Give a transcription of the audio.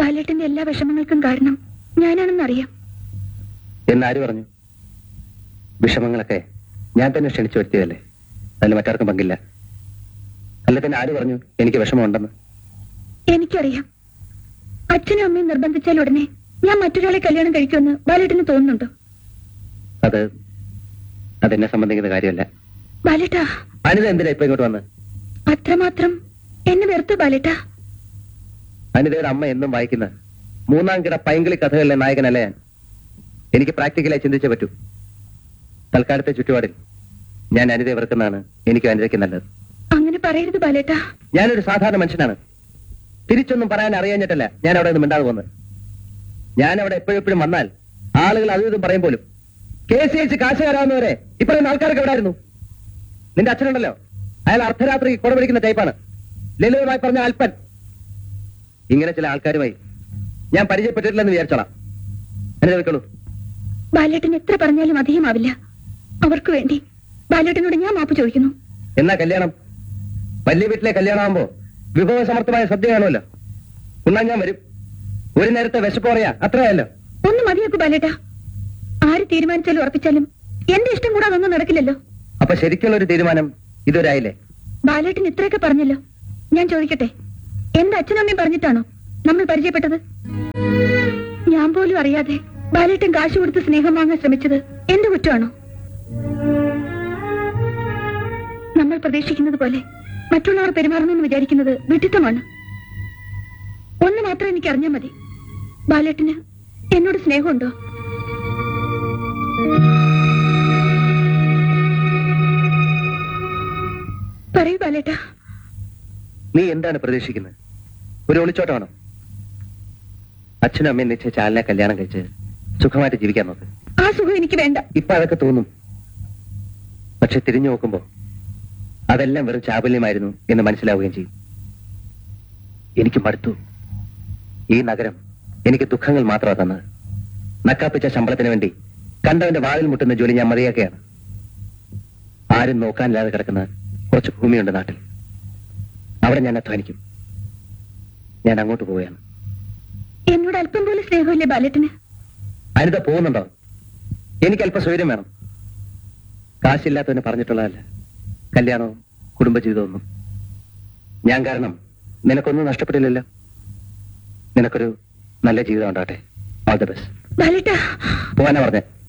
ബാലേട്ടന്റെ എല്ലാ വിഷമങ്ങൾക്കും കാരണം ഞാനാണെന്നറിയാം എന്നാര് പറഞ്ഞു വിഷമങ്ങളൊക്കെ ഞാൻ തന്നെ ക്ഷണിച്ചു വരുത്തിയതല്ലേ അതിൽ മറ്റാർക്കും പങ്കില്ല അല്ല പിന്നെ ആര് പറഞ്ഞു എനിക്ക് വിഷമമുണ്ടെന്ന് എനിക്കറിയാം അച്ഛനും അമ്മയും നിർബന്ധിച്ചാൽ ഉടനെ ഞാൻ മറ്റൊരാളെ കല്യാണം കഴിക്കുമെന്ന് ബാലേട്ടന് തോന്നുന്നുണ്ടോ അത് അതെന്നെ സംബന്ധിക്കുന്ന കാര്യമല്ല ബാലേട്ടാ അനിത എന്തിനാ ഇപ്പൊ ഇങ്ങോട്ട് വന്ന് അത്രമാത്രം എന്നെ വെറുത്തു ബാലേട്ടാ അനിതയുടെ അമ്മ എന്നും വായിക്കുന്ന മൂന്നാം കിട പൈങ്കിളി കഥകളിലെ നായകനല്ല ഞാൻ എനിക്ക് പ്രാക്ടിക്കലായി ചിന്തിച്ചേ പറ്റൂ തൽക്കാലത്തെ ചുറ്റുപാടിൽ ഞാൻ അനിതയെ വെറുക്കുന്നതാണ് എനിക്ക് അനിതയ്ക്ക് നല്ലത് അങ്ങനെ പറയരുത് ബാലേട്ടാ ഞാനൊരു സാധാരണ മനുഷ്യനാണ് തിരിച്ചൊന്നും പറയാൻ അറിയാഞ്ഞിട്ടല്ല ഞാൻ അവിടെ നിന്ന് മിണ്ടാതെ പോകുന്നത് ഞാൻ അവിടെ എപ്പോഴെപ്പോഴും വന്നാൽ ആളുകൾ അതും ഇതും പറയും പോലും കെ സി എച്ച് കാശുകാരാവുന്നവരെ ഇപ്പറയുന്ന ആൾക്കാരൊക്കെ എവിടെ ആയിരുന്നു നിന്റെ അച്ഛനുണ്ടല്ലോ അയാൾ അർദ്ധരാത്രി കുട പിടിക്കുന്ന ടൈപ്പാണ് ലളിതമായി പറഞ്ഞ അല്പൻ ഇങ്ങനെ ചില ആൾക്കാരുമായി ഞാൻ പരിചയപ്പെട്ടിട്ടില്ലെന്ന് വിചാരിച്ചോളാം എന്നെ വെക്കുള്ളൂ ബാലേട്ടൻ എത്ര പറഞ്ഞാലും അധികമാവില്ല അവർക്ക് വേണ്ടി ബാലേട്ടനോട് ഞാൻ മാപ്പ് ചോദിക്കുന്നു എന്നാ കല്യാണം വലിയ വീട്ടിലെ കല്യാണമാകുമ്പോ വിഭവസമർത്ഥമായ സദ്യ കാണുമല്ലോ ഉണ്ണാൻ ഞാൻ വരും ഒരു നേരത്തെ വിശപ്പ് പറയാ അത്രയല്ലോ ഒന്ന് മതിയാക്കു ബാലേട്ടാ ആര് തീരുമാനിച്ചാലും ഉറപ്പിച്ചാലും എന്റെ ഇഷ്ടം കൂടാതെ ഒന്നും നടക്കില്ലല്ലോ അപ്പൊ ശരിക്കുള്ള ഒരു തീരുമാനം ഇതുവരായില്ലേ ബാലേട്ടൻ ഇത്രയൊക്കെ പറഞ്ഞല്ലോ ഞാൻ ചോദിക്കട്ടെ എന്റെ അച്ഛനമ്മയും പറഞ്ഞിട്ടാണോ നമ്മൾ പരിചയപ്പെട്ടത് ഞാൻ പോലും അറിയാതെ ബാലേട്ടൻ കാശ് കൊടുത്ത് സ്നേഹം വാങ്ങാൻ ശ്രമിച്ചത് എന്റെ കുറ്റമാണോ നമ്മൾ പ്രതീക്ഷിക്കുന്നത് പോലെ മറ്റുള്ളവർ പെരുമാറണമെന്ന് വിചാരിക്കുന്നത് വിഡിത്തമാണ് ഒന്ന് മാത്രം എനിക്ക് അറിഞ്ഞാൽ മതി ബാലേട്ടന് എന്നോട് സ്നേഹമുണ്ടോ പറയൂ ബാലേട്ടാ നീ എന്താണ് പ്രതീക്ഷിക്കുന്നത് ഒരു ഒളിച്ചോട്ടമാണോ അച്ഛനും അമ്മയും നിശ്ചയിച്ച ആളിനെ കല്യാണം കഴിച്ച് സുഖമായിട്ട് ജീവിക്കാൻ നോക്ക് ആ സുഖം എനിക്ക് വേണ്ട ഇപ്പൊ അതൊക്കെ തോന്നും പക്ഷെ തിരിഞ്ഞു നോക്കുമ്പോ അതെല്ലാം വെറും ചാബല്യമായിരുന്നു എന്ന് മനസ്സിലാവുകയും ചെയ്യും എനിക്ക് മടുത്തു ഈ നഗരം എനിക്ക് ദുഃഖങ്ങൾ മാത്രമാണ് തന്നത് നക്കാപ്പിച്ച ശമ്പളത്തിന് വേണ്ടി കണ്ടവന്റെ വാതിൽ മുട്ടുന്ന ജോലി ഞാൻ മതിയാക്കുകയാണ് ആരും നോക്കാനില്ലാതെ കിടക്കുന്ന കുറച്ച് ഭൂമിയുണ്ട് നാട്ടിൽ അവിടെ ഞാൻ അധ്വാനിക്കും ഞാൻ അങ്ങോട്ട് പോവുകയാണ് എന്നോട് അല്പം പോലും സ്നേഹമില്ലേ ബാലേട്ടന് അനിത പോകുന്നുണ്ടോ എനിക്ക് അല്പം സൗകര്യം വേണം കാശില്ലാത്തവന് പറഞ്ഞിട്ടുള്ളതല്ല കല്യാണവും കുടുംബജീവിതവും ഒന്നും ഞാൻ കാരണം നിനക്കൊന്നും നഷ്ടപ്പെട്ടില്ലല്ലോ നിനക്കൊരു നല്ല ജീവിതം ഉണ്ടാകട്ടെ ഓൾ ദ ബെസ്റ്റ് ബാലേട്ടാ പോകാനാ പറഞ്ഞേ